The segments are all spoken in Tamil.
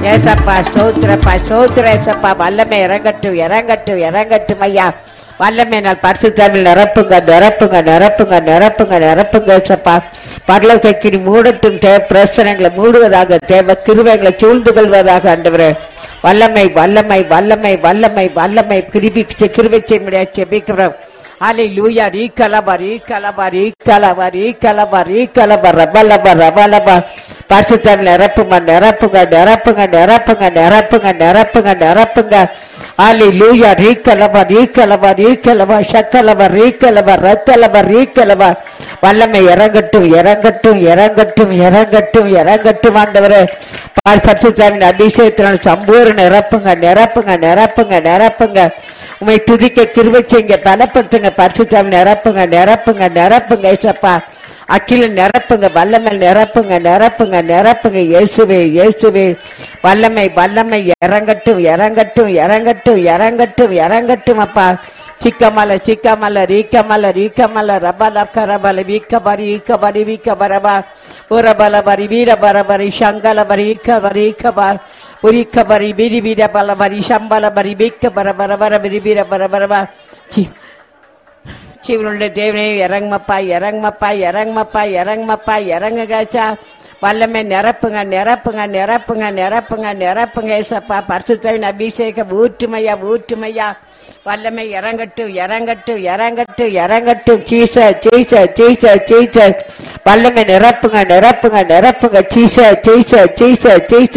ஏசப்பா ஸ்தோத்திரப்பா ஸ்தோத்திர ஏசப்பா வல்லமை இறங்கட்டும் இறங்கட்டும் இறங்கட்டும் ஐயா வல்லமை நான் பரிசுத்தாவில் நிரப்புங்க நிரப்புங்க நிரப்புங்க நிரப்புங்க நிரப்புங்க ஏசப்பா பரலோக்கினி மூடட்டும் தேவ பிரச்சனைகளை மூடுவதாக தேவ கிருவைகளை சூழ்ந்து கொள்வதாக ஆண்டவரே வல்லமை வல்லமை வல்லமை வல்லமை வல்லமை கிருபி கிருவை செய்ய முடியாது செபிக்கிறோம் அலை லூயா ரீ கலபா ரீ கலபா ரீ கலபா ரீ கலபா ரீ கலபா ரபலபா ரபலபா பரிசுத்தம் நிரப்புங்க நிரப்புங்க நிரப்புங்க நிரப்புங்க நிரப்புங்க நிரப்புங்க நிரப்புங்க அலை லூயா ரீ கலபா ரீ கலபா ரீ கலபா சக்கலபா ரீ கலபா ரத்தலபா ரீ கலபா வல்லமை இறங்கட்டும் இறங்கட்டும் இறங்கட்டும் இறங்கட்டும் இறங்கட்டும் ஆண்டவரே பரிசுத்தாவின் அபிஷேகத்தினால் சம்பூர் நிரப்புங்க நிரப்புங்க நிரப்புங்க நிரப்புங்க உமை துதிக்க கிருவை செய்யுங்க பலப்படுத்துங்க பரிசுத்தாவி நிரப்புங்க நிரப்புங்க நிரப்புங்க ஏசப்பா அக்கில நிரப்புங்க வல்லமை நிரப்புங்க நிரப்புங்க நிரப்புங்க இயேசுவே இயேசுவே வல்லமை வல்லமை இறங்கட்டும் இறங்கட்டும் இறங்கட்டும் இறங்கட்டும் இறங்கட்டும் அப்பா சிக்கமல சிக்கமல ரீக்கமல ரீக்கமல ரபல கரபல வீக்கபரி ஈக்கபரி வீக்கபரபா உரபல பரி வீரபர பரி சங்கல பரி ஈக்கபரி ஈக்கபர் உரிக்கபரி விரி வீர பல பரி சம்பல பரி வீக்க பர பர பர விரி வீர பர பரபா சி சிவனுடைய தேவனே இறங்குமப்பா இறங்குமப்பா இறங்குமப்பா இறங்குமப்பா இறங்குகாச்சா வல்லமை நிரப்புங்க நிரப்புங்க நிரப்புங்க நிரப்புங்க நிரப்புங்க ஏசப்பா பரிசுத்தவின் அபிஷேகம் ஊற்றுமையா ஊற்றுமையா வல்லமை இறங்கட்டும் இறங்கட்டும் இறங்கட்டும் இறங்கட்டும் சீச சீச சீச சீச வல்லமை நிரப்புங்க நிரப்புங்க நிரப்புங்க சீச சீச சீச சீச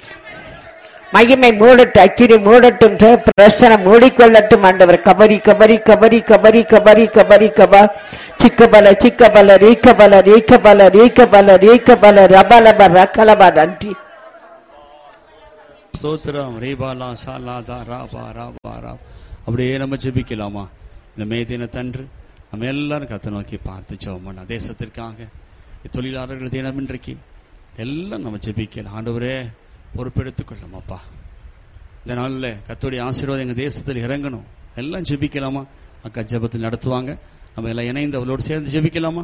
மகிமை மூடட்டும் அக்கினி மூடட்டும் பிரசனை மூடிக்கொள்ளட்டும் ஆண்டவர் கபரி கபரி கபரி கபரி கபரி கபரி கபா சிக்கபல சிக்கபல ரீக்கபல ரீக்கபல ரீக்கபல ரீக்கபல ரபலப ரக்கலபா நன்றி ஸ்தோத்திரம் ரீபாலா சாலாதா ராபா ராபா ரா அப்படியே நம்ம ஜெபிக்கலாமா இந்த மே தினத்தன்று நம்ம எல்லாரும் கத்தை நோக்கி பார்த்து ஜெபம் தேசத்திற்காக தொழிலாளர்கள் தினம் இன்றைக்கு எல்லாம் நம்ம ஜெபிக்கலாம் ஆண்டவரே பொறுப்பெடுத்துக் கொள்ளும் அப்பா இந்த நாளில் கத்தோடைய ஆசீர்வாதம் எங்க தேசத்தில் இறங்கணும் எல்லாம் ஜெபிக்கலாமா அக்கா ஜெபத்தில் நடத்துவாங்க நம்ம எல்லாம் இணைந்து அவளோடு சேர்ந்து ஜெபிக்கலாமா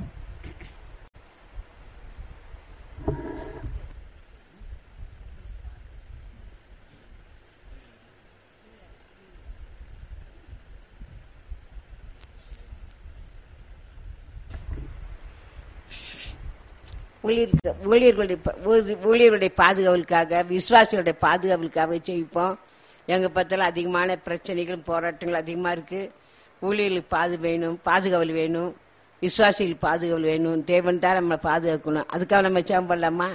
ஊழியருக்கு ஊழியர்களுடைய ப- ஊதி- ஊழியர்களுடைய பாதுகாவலுக்காக விசுவாசிகளுடைய பாதுகாவலுக்காக செய்ப்போம் எங்க பத்தில அதிகமான பிரச்சனைகளும் போராட்டங்கள் அதிகமா இருக்கு ஊழியர்களுக்கு பாது வேணும் பாதுகாவல் வேணும் விசுவாசிகளுக்கு பாதுகாவல் வேணும் தேவன் தான் நம்ம பாதுகாக்கணும் அதுக்காக நம்ம சேம் பண்ணலாமா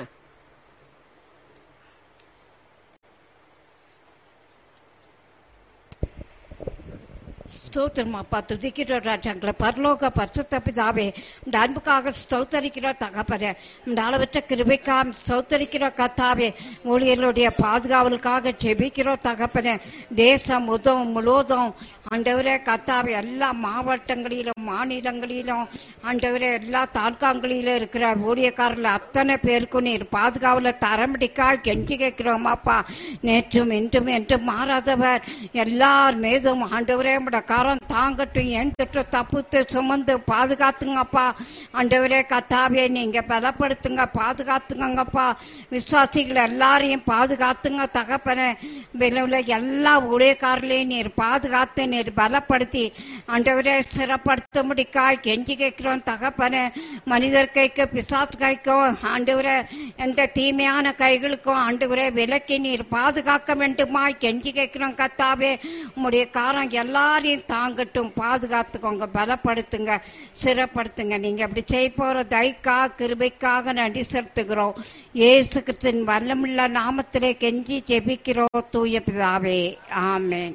ஸ்தோத்திரம் அப்பா துதிக்கிறோம் ராஜாங்களை பரலோக பரிசுத்த பிதாவே இந்த அன்புக்காக ஸ்தோத்தரிக்கிறோம் தகப்பனே இந்த அளவற்ற கிருபைக்காக ஸ்தோத்தரிக்கிறோம் கத்தாவே ஊழியர்களுடைய பாதுகாவலுக்காக ஜெபிக்கிறோம் தகப்பனே தேசம் உதவும் முழுவதும் ஆண்டவரே கத்தாவே எல்லா மாவட்டங்களிலும் மாநிலங்களிலும் ஆண்டவரே எல்லா தாலுகாங்களிலும் இருக்கிற ஊழியக்காரர்கள் அத்தனை பேருக்கும் நீர் பாதுகாவல தரம்படிக்கா கெஞ்சி கேட்கிறோம் அப்பா நேற்றும் இன்றும் என்றும் மாறாதவர் எல்லார் மீதும் ஆண்டவரே உம்முடைய கரம் தாங்கட்டும் எந்திட்டு தப்புத்து சுமந்து பாதுகாத்துங்கப்பா ஆண்டவரே கத்தாவே நீங்க பலப்படுத்துங்க பாதுகாத்துங்கப்பா விசுவாசிகள் எல்லாரையும் பாதுகாத்துங்க தகப்பனே வெளியில எல்லா ஊழியக்காரர்களையும் நீர் பாதுகாத்து நீர் பலப்படுத்தி ஆண்டவரே சிறப்படுத்த முடிக்காய் கெஞ்சி கேட்கிறோம் தகப்பனே மனிதர் கைக்கு பிசாசு கைக்கும் ஆண்டவரே எந்த தீமையான கைகளுக்கும் ஆண்டவரே விலக்கி நீர் பாதுகாக்க வேண்டுமா கெஞ்சி கேட்கிறோம் கத்தாவே உம்முடைய காரம் எல்லாரையும் தாங்கட்டும் பாதுகாத்துக்கோங்க பலப்படுத்துங்க சிறப்படுத்துங்க நீங்க அப்படி செய்ய போற தைக்கா கிருபைக்காக நன்றி செலுத்துகிறோம் இயேசு கிறிஸ்துவின் வல்லமுள்ள நாமத்திலே கெஞ்சி ஜெபிக்கிறோம் தூய பிதாவே ஆமென்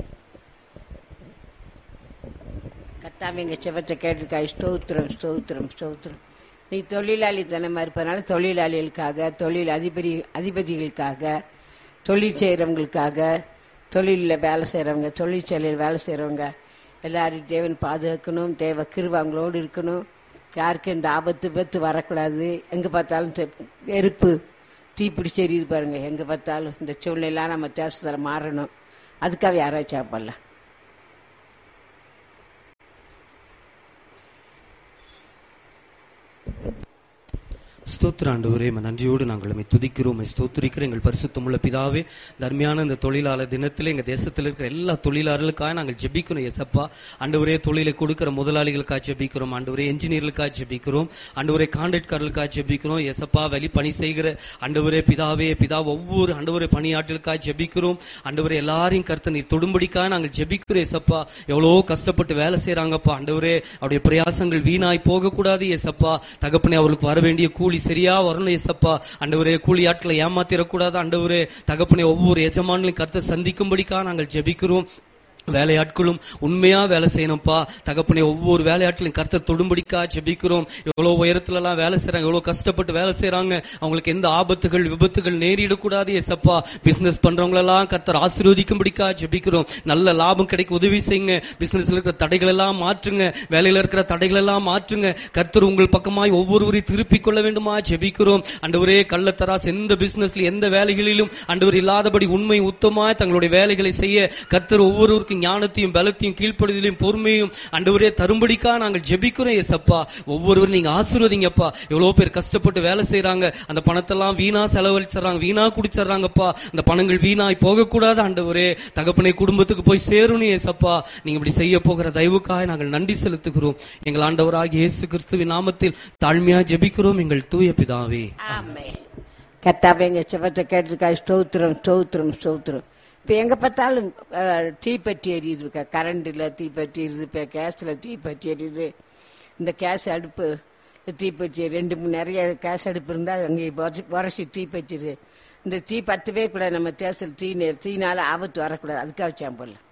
கத்தாம எங்க செவத்தை கேட்டிருக்காய் ஸ்தோத்திரம் ஸ்தோத்திரம் ஸ்தோத்திரம் நீ தொழிலாளி தினமா இருப்பதனால தொழிலாளிகளுக்காக தொழில் அதிபதி அதிபதிகளுக்காக தொழில் செய்யறவங்களுக்காக தொழிலில் வேலை செய்யறவங்க தொழிற்சாலையில் வேலை செய்யறவங்க எல்லாரும் தேவன் பாதுகாக்கணும் தேவ கிருபை அவங்களோடு இருக்கணும் யாருக்கும் இந்த ஆபத்து விபத்து வரக்கூடாது எங்க பார்த்தாலும் தெ- நெருப்பு தீப்பிடிச்சு எரியுது பாருங்க எங்க பார்த்தாலும் இந்த சூழ்நிலாம் நம்ம தேசத்துல மாறணும் அதுக்காக யாராச்சும் சாப்பிடலாம் ஸ்தோத்திர ஆண்டவரே உம்மை நன்றியோடு நாங்கள் உம்மை துதிக்கிறோம் உம்மை ஸ்தோத்திரிக்கிற எங்கள் பரிசுத்தமுள்ள பிதாவே தர்மியான இந்த தொழிலாளர் தினத்திலே எங்க தேசத்தில் இருக்கிற எல்லா தொழிலாளர்களுக்காக நாங்கள் ஜெபிக்கிறோம் எசப்பா ஆண்டவரே தொழிலை கொடுக்கிற முதலாளிகளுக்காக ஜெபிக்கிறோம் ஆண்டவரே என்ஜினியர்களுக்காக ஜெபிக்கிறோம் ஆண்டவரே கான்ட்ராக்டர்களுக்காக ஜெபிக்கிறோம் எசப்பா வெளி பணி செய்கிற ஆண்டவரே பிதாவே பிதா ஒவ்வொரு ஆண்டவரே பணியாற்றலுக்காக ஜெபிக்கிறோம் ஆண்டவரே எல்லாரையும் கருத்து நீர் தொடும்படிக்காக நாங்கள் ஜெபிக்கிறோம் எசப்பா எவ்வளவோ கஷ்டப்பட்டு வேலை செய்யறாங்கப்பா ஆண்டவரே அவருடைய பிரயாசங்கள் வீணாய் போகக்கூடாது எசப்பா தகப்பனே அவர்களுக்கு வர வேண்டிய கூலி சரியா வரணும் எசப்பா ஆண்டவரே கூலி ஆட்களை ஏமாத்திரக்கூடாது ஆண்டவரே தகப்பனே ஒவ்வொரு எஜமான்களையும் கருத்தை சந்திக்கும்படிக்காக நாங்கள் ஜெபிக்கிறோம் வேலையாட்களும் உண்மையா வேலை செய்யணும்ப்பா தகப்பனே ஒவ்வொரு வேலையாட்களையும் கருத்தை தொடும்படிக்கா ஜெபிக்கிறோம் எவ்வளவு உயரத்துல எல்லாம் வேலை செய்றாங்க எவ்வளவு கஷ்டப்பட்டு வேலை செய்றாங்க அவங்களுக்கு எந்த ஆபத்துகள் விபத்துகள் நேரிடக்கூடாது எசப்பா பிசினஸ் பண்றவங்க எல்லாம் கர்த்தர் ஆசீர்வதிக்கும்படிக்கா ஜெபிக்கிறோம் நல்ல லாபம் கிடைக்க உதவி செய்யுங்க பிசினஸ்ல இருக்கிற தடைகள் எல்லாம் மாற்றுங்க வேலையில இருக்கிற தடைகள் எல்லாம் மாற்றுங்க கர்த்தர் உங்கள் பக்கமாய் ஒவ்வொருவரையும் திருப்பிக் கொள்ள வேண்டுமா ஜெபிக்கிறோம் அண்டவரே கள்ளத்தராஸ் எந்த பிசினஸ்ல எந்த வேலைகளிலும் அண்டவர் இல்லாதபடி உண்மை உத்தமாய் தங்களுடைய வேலைகளை செய்ய கர்த்தர் ஒவ்வொருவருக்கும் ஞானத்தையும் பலத்தையும் கீழ்ப்படுதலையும் பொறுமையும் அண்டவரே தரும்படிக்கா நாங்கள் ஜெபிக்கிறோம் ஏசப்பா ஒவ்வொருவரும் நீங்க ஆசீர்வதிங்கப்பா எவ்வளவு பேர் கஷ்டப்பட்டு வேலை செய்றாங்க அந்த பணத்தெல்லாம் வீணா செலவழிச்சிடறாங்க வீணா குடிச்சிடறாங்கப்பா அந்த பணங்கள் வீணாய் போகக்கூடாது ஆண்டவரே தகப்பனை குடும்பத்துக்கு போய் சேரணும் ஏசப்பா நீங்க இப்படி செய்ய போகிற தயவுக்காக நாங்கள் நன்றி செலுத்துகிறோம் எங்கள் ஆண்டவராகிய இயேசு கிறிஸ்துவின் நாமத்தில் தாழ்மையா ஜெபிக்கிறோம் எங்கள் தூய பிதாவே ஆமென் கத்தாவே எங்க செவத்தை கேட்டிருக்கா ஸ்தோத்திரம் ஸ்தோத்திரம் ஸ்தோத்திரம் இப்ப எங்க பார்த்தாலும் அஹ், தீப்பெட்டி எரியுது கரண்ட்ல தீப்பெட்டி எரியுது இப்ப கேஸ்ல தீப்பெட்டி எரியுது இந்த கேஸ் அடுப்பு தீப்பெட்டி ரெண்டு மூணு நிறைய கேஸ் அடுப்பு இருந்தா அங்கே உரசி தீப்பெட்டிது இந்த தீ பத்தவே கூடாது நம்ம தேசத்தில் தீ நெ- தீனால ஆபத்து வரக்கூடாது அதுக்காக வச்சான் போல